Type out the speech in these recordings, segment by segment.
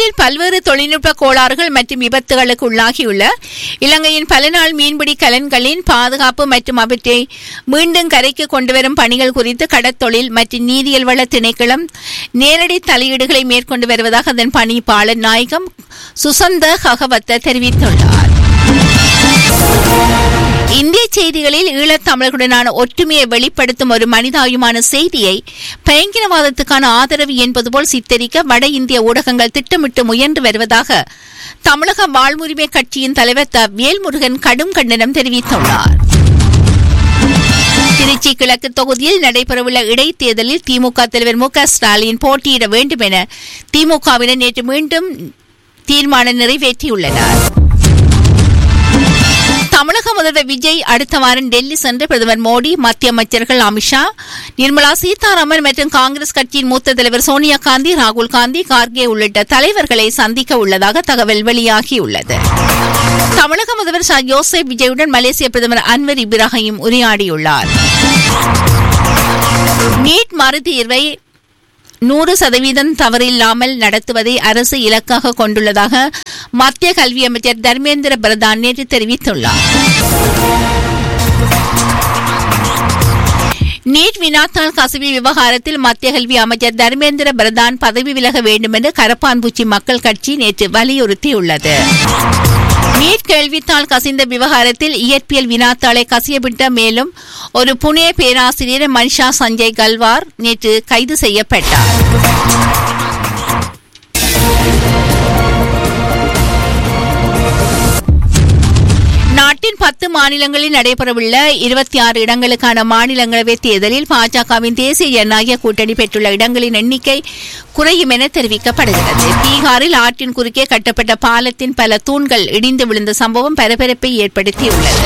நாட்டில் பல்வேறு தொழில்நுட்ப கோளாறுகள் மற்றும் விபத்துகளுக்கு உள்ளாகியுள்ள இலங்கையின் பல நாள் மீன்பிடி கலன்களின் பாதுகாப்பு மற்றும் அவற்றை மீண்டும் கரைக்கு கொண்டுவரும் பணிகள் குறித்து கடற்தொழில் மற்றும் நீரியல் வள திணைக்களம் நேரடி தலையீடுகளை மேற்கொண்டு வருவதாக அதன் பணிப்பாளர் நாயகம் சுசந்த ஹகவத்த தெரிவித்துள்ளார் இந்திய செய்திகளில் ஈழத் தமிழர்களுடனான ஒற்றுமையை வெளிப்படுத்தும் ஒரு மனிதாயுமான செய்தியை பயங்கரவாதத்துக்கான ஆதரவு என்பது போல் சித்தரிக்க வட இந்திய ஊடகங்கள் திட்டமிட்டு முயன்று வருவதாக தமிழக வாழ்வுரிமை கட்சியின் தலைவர் த வேல்முருகன் கடும் கண்டனம் தெரிவித்துள்ளார் திருச்சி கிழக்கு தொகுதியில் நடைபெறவுள்ள இடைத்தேர்தலில் திமுக தலைவர் மு க ஸ்டாலின் போட்டியிட வேண்டும் என திமுகவினர் நேற்று மீண்டும் தீர்மானம் நிறைவேற்றியுள்ளனர் தமிழக முதல்வர் விஜய் அடுத்த வாரம் டெல்லி சென்று பிரதமர் மோடி மத்திய அமைச்சர்கள் அமித்ஷா நிர்மலா சீதாராமன் மற்றும் காங்கிரஸ் கட்சியின் மூத்த தலைவர் சோனியா காந்தி ராகுல் காந்தி கார்கே உள்ளிட்ட தலைவர்களை சந்திக்க உள்ளதாக தகவல் வெளியாகியுள்ளது தமிழக முதல்வர் ச யோசப் விஜயுடன் மலேசிய பிரதமர் அன்வர் இப்ராஹிம் உரையாடியுள்ளார் நீட் மறுதீர்வை நூறு சதவீதம் தவறில்லாமல் நடத்துவதை அரசு இலக்காக கொண்டுள்ளதாக மத்திய கல்வி அமைச்சர் தர்மேந்திர பிரதான் நேற்று தெரிவித்துள்ளார் நீட் வினாத்தாள் கசிவு விவகாரத்தில் மத்திய கல்வி அமைச்சர் தர்மேந்திர பிரதான் பதவி விலக வேண்டும் என்று கரப்பான்பூச்சி மக்கள் கட்சி நேற்று வலியுறுத்தியுள்ளது நீட் கேள்வித்தாள் கசிந்த விவகாரத்தில் இயற்பியல் வினாத்தாளை கசியவிட்ட மேலும் ஒரு புனே பேராசிரியர் மனிஷா சஞ்சய் கல்வார் நேற்று கைது செய்யப்பட்டார் நாட்டின் பத்து மாநிலங்களில் நடைபெறவுள்ள இருபத்தி ஆறு இடங்களுக்கான மாநிலங்களவை தேர்தலில் பாஜகவின் தேசிய ஜனநாயக கூட்டணி பெற்றுள்ள இடங்களின் எண்ணிக்கை குறையும் என தெரிவிக்கப்படுகிறது பீகாரில் ஆற்றின் குறுக்கே கட்டப்பட்ட பாலத்தின் பல தூண்கள் இடிந்து விழுந்த சம்பவம் பரபரப்பை ஏற்படுத்தியுள்ளது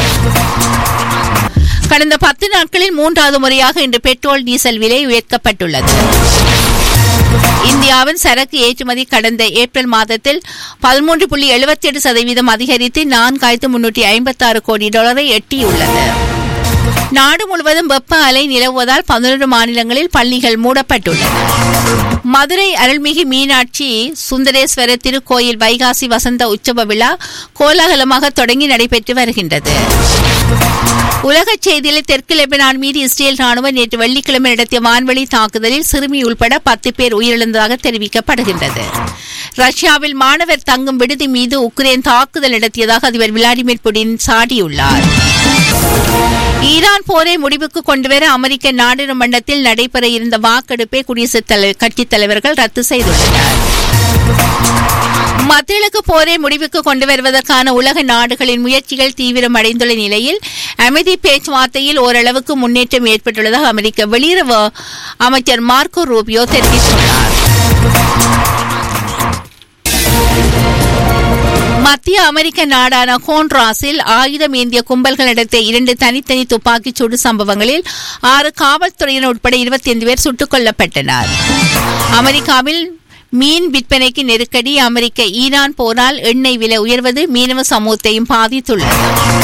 கடந்த பத்து நாட்களில் மூன்றாவது முறையாக இன்று பெட்ரோல் டீசல் விலை உயர்த்தப்பட்டுள்ளது இந்தியாவின் சரக்கு ஏற்றுமதி கடந்த ஏப்ரல் மாதத்தில் பதிமூன்று புள்ளி எழுபத்தி எட்டு சதவீதம் அதிகரித்து நான்காயிரத்து முன்னூற்றி ஐம்பத்தி ஆறு கோடி டாலரை எட்டியுள்ளது நாடு முழுவதும் வெப்ப அலை நிலவுவதால் பதினொரு மாநிலங்களில் பள்ளிகள் மூடப்பட்டுள்ளன மதுரை அருள்மிகு மீனாட்சி சுந்தரேஸ்வரர் திருக்கோயில் வைகாசி வசந்த உற்சவ விழா கோலாகலமாக தொடங்கி நடைபெற்று வருகின்றது உலகச் செய்தியில் தெற்கு லெபனான் மீது இஸ்ரேல் ராணுவம் நேற்று வெள்ளிக்கிழமை நடத்திய வான்வெளி தாக்குதலில் சிறுமி உள்பட பத்து பேர் உயிரிழந்ததாக தெரிவிக்கப்படுகின்றது ரஷ்யாவில் மாணவர் தங்கும் விடுதி மீது உக்ரைன் தாக்குதல் நடத்தியதாக அதிபர் விளாடிமிர் புடின் சாடியுள்ளார் ஈரான் போரை முடிவுக்கு கொண்டுவர அமெரிக்க நாடாளுமன்றத்தில் நடைபெற இருந்த வாக்கெடுப்பை குடியரசுத் தலைவர் கட்சித் தலைவர்கள் ரத்து செய்துள்ளனர் மத்தியலுக்கு போரை முடிவுக்கு கொண்டு வருவதற்கான உலக நாடுகளின் முயற்சிகள் தீவிரமடைந்துள்ள நிலையில் அமைதி பேச்சுவார்த்தையில் ஓரளவுக்கு முன்னேற்றம் ஏற்பட்டுள்ளதாக அமெரிக்க வெளியுறவு அமைச்சர் மார்க்கோ ரூபியோ தெரிவித்துள்ளார் மத்திய அமெரிக்க நாடான ஹோண்ட்ராஸில் ஆயுதம் ஏந்திய கும்பல்கள் நடத்திய இரண்டு தனித்தனி துப்பாக்கிச் சூடு சம்பவங்களில் ஆறு காவல்துறையினர் உட்பட இருபத்தி ஐந்து பேர் சுட்டுக் கொல்லப்பட்டனர் அமெரிக்காவில் மீன் விற்பனைக்கு நெருக்கடி அமெரிக்க ஈரான் போரால் எண்ணெய் விலை உயர்வது மீனவ சமூகத்தையும் பாதித்துள்ளது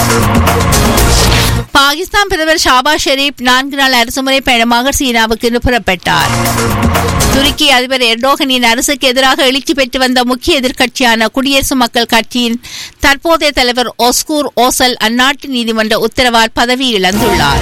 பாகிஸ்தான் பிரதமர் ஷாபாஸ் ஷெரீப் நான்கு நாள் அரசுமுறை பயணமாக சீனாவுக்கு புறப்பட்டார் துருக்கி அதிபர் எர்டோகனின் அரசுக்கு எதிராக எழுச்சி பெற்று வந்த முக்கிய எதிர்க்கட்சியான குடியரசு மக்கள் கட்சியின் தற்போதைய தலைவர் ஒஸ்கூர் ஓசல் அந்நாட்டு நீதிமன்ற உத்தரவால் பதவி இழந்துள்ளார்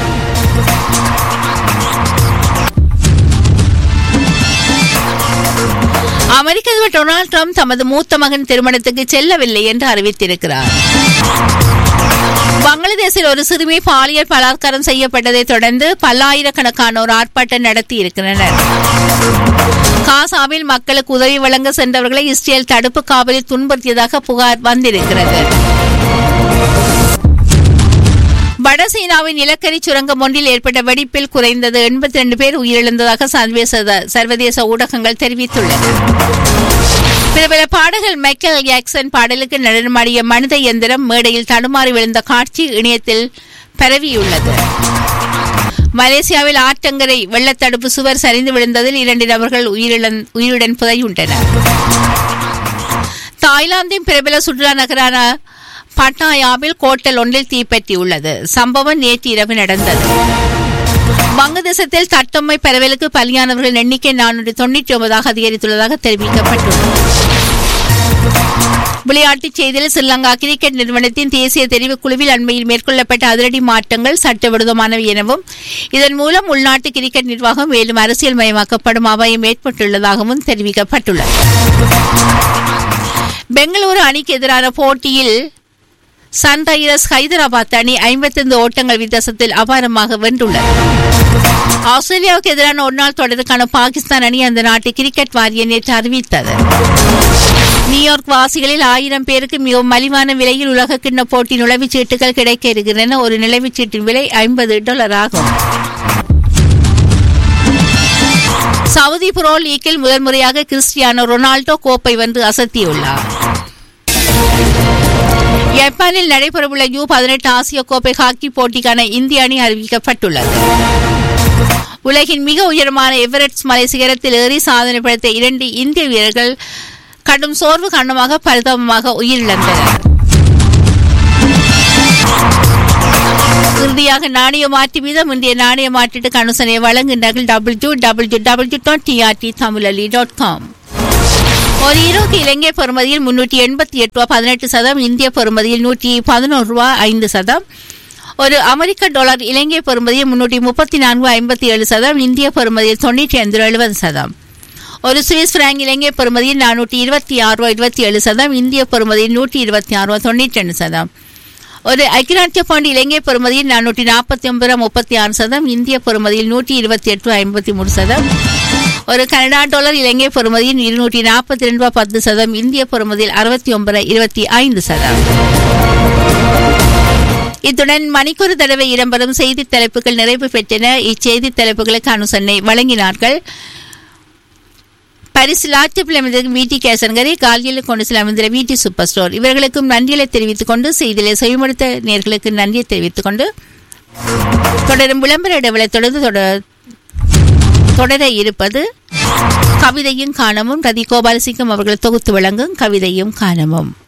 அமெரிக்க அதிபர் டொனால்டு ட்ரம்ப் தமது மூத்த மகன் திருமணத்துக்கு செல்லவில்லை என்று அறிவித்திருக்கிறார் பங்களாதேஷில் ஒரு சிறுமி பாலியல் பலாத்காரம் செய்யப்பட்டதை தொடர்ந்து பல்லாயிரக்கணக்கானோர் ஆர்ப்பாட்டம் நடத்தி இருக்கிறனர் காசாவில் மக்களுக்கு உதவி வழங்க சென்றவர்களை இஸ்ரேல் தடுப்பு காவலில் துன்புறுத்தியதாக புகார் வந்திருக்கிறது வடசீனாவின் நிலக்கரி சுரங்கம் ஒன்றில் ஏற்பட்ட வெடிப்பில் குறைந்தது எண்பத்தி ரெண்டு பேர் உயிரிழந்ததாக சர்வதேச சர்வதேச ஊடகங்கள் தெரிவித்துள்ளன பிரபல பாடகர் மைக்கேல் ஜாக்சன் பாடலுக்கு நடனமாடிய மனித இயந்திரம் மேடையில் தடுமாறி விழுந்த காட்சி இணையத்தில் பரவியுள்ளது மலேசியாவில் ஆற்றங்கரை வெள்ளத்தடுப்பு சுவர் சரிந்து விழுந்ததில் இரண்டு நபர்கள் உயிரிழந் உயிருடன் புதையுண்டனர் தாய்லாந்தின் பிரபல சுற்றுலா நகரான பட்னாயாவில் கோட்டல் ஒன்றில் தீப்பற்றியுள்ளது சம்பவம் நேற்று இரவு நடந்தது வங்கதேசத்தில் தட்டம்மை பரவலுக்கு பலியானவர்களின் எண்ணிக்கை நானூற்றி தொன்னூற்றி ஒன்பதாக அதிகரித்துள்ளதாக தெரிவிக்கப்பட்டுள்ளது விளையாட்டுச் செய்தியில் ஸ்ரீலங்கா கிரிக்கெட் நிறுவனத்தின் தேசிய தெரிவுக் குழுவில் அண்மையில் மேற்கொள்ளப்பட்ட அதிரடி மாற்றங்கள் சட்டவிரோதமானவை எனவும் இதன் மூலம் உள்நாட்டு கிரிக்கெட் நிர்வாகம் மேலும் அரசியல் மயமாக்கப்படும் அபாயம் ஏற்பட்டுள்ளதாகவும் தெரிவிக்கப்பட்டுள்ளது பெங்களூரு அணிக்கு எதிரான போட்டியில் சன்ரைசர்ஸ் ஹைதராபாத் அணி ஐம்பத்தைந்து ஓட்டங்கள் வித்தியாசத்தில் அபாரமாக வென்றுள்ளது ஆஸ்திரேலியாவுக்கு எதிரான ஒருநாள் தொடருக்கான பாகிஸ்தான் அணி அந்த நாட்டு கிரிக்கெட் வாரியம் நேற்று அறிவித்தது நியூயார்க் வாசிகளில் ஆயிரம் பேருக்கு மிகவும் மலிவான விலையில் உலக கிண்ண போட்டி நுழைவுச் சீட்டுகள் கிடைக்க இருக்கின்றன ஒரு நுழைவுச் சீட்டின் விலை ஐம்பது டாலர் ஆகும் சவுதி புரோ லீக்கில் முதல் முறையாக கிறிஸ்டியானோ ரொனால்டோ கோப்பை வென்று அசத்தியுள்ளார் ஜப்பானில் நடைபெறவுள்ள யூ பதினெட்டு ஆசிய கோப்பை ஹாக்கி போட்டிக்கான இந்திய அணி அறிவிக்கப்பட்டுள்ளது உலகின் மிக உயரமான எவரெஸ்ட் மலை சிகரத்தில் ஏறி சாதனை படைத்த இரண்டு இந்திய வீரர்கள் கடும் சோர்வு காரணமாக பரிதாபமாக உயிரிழந்தனர் இறுதியாக நாணய மாற்று வீதம் இந்திய நாணய மாற்றீட்டு அனுசனை வழங்குகின்றார்கள் W W W dot TRT தமிழலி டாட் காம் ஒரு ஈரோக்கு இலங்கை பெறுமதியில் முன்னூற்றி எண்பத்தி எட்டு ரூபா பதினெட்டு சதம் இந்திய பெறுமதியில் நூற்றி பதினோரு ரூபா ஐந்து சதம் ஒரு அமெரிக்க டாலர் இலங்கை பெறுமதியில் முன்னூற்றி முப்பத்தி நான்கு ஐம்பத்தி ஏழு சதம் இந்திய பெறுமதியில் தொண்ணூற்றி ஐந்து எழுபது சதம் ஒரு சுவிஸ் பிராங்க் இலங்கை பெறுமதியில் நானூற்றி இருபத்தி ஆறு ரூபா இருபத்தி ஏழு சதம் இந்திய பெறுமதியில் நூற்றி இருபத்தி ஆறு ரூபா தொண்ணூற்றி ரெண்டு சதம் ஒரு ஐக்கியநாட்டிய பவுண்ட் இலங்கை பெறுமதியில் நானூற்றி நாற்பத்தி ஒன்பது ரூபா முப்பத்தி ஆறு சதம் இந்திய பெறுமதியில் நூற்றி இருபத்தி எட்டு ரூபா ஐம்பத்தி மூணு சதம் ஒரு கனடா டாலர் இலங்கை பெறுமதியில் இருநூற்றி நாற்பத்தி ரெண்டு ரூபா பத்து சதம் இந்திய பெறுமதியில் அறுபத்தி ஒன்பது இருபத்தி ஐந்து சதம் இத்துடன் மணிக்கொரு தடவை இடம்பெறும் செய்தி தலைப்புகள் நிறைவு பெற்றன இச்செய்தி தலைப்புகளுக்கு அனுசரணை வழங்கினார்கள் பரிசு லாட்சிப்பில் அமைந்திருக்கும் வீட்டி கேசன்கரை காலியில் கொண்டு செல்ல அமைந்திருந்த வீட்டி சூப்பர் ஸ்டோர் இவர்களுக்கும் நன்றிகளை தெரிவித்துக் கொண்டு செய்திகளை செவிமடுத்த நேர்களுக்கு நன்றியை தெரிவித்துக் கொண்டு தொடரும் விளம்பர இடைவெளி தொடர்ந்து தொடர் தொடர இருப்பது கவிதையும் காணமும் ரதி கோபாலசிங்கம் அவர்கள் தொகுத்து வழங்கும் கவிதையும் காணமும்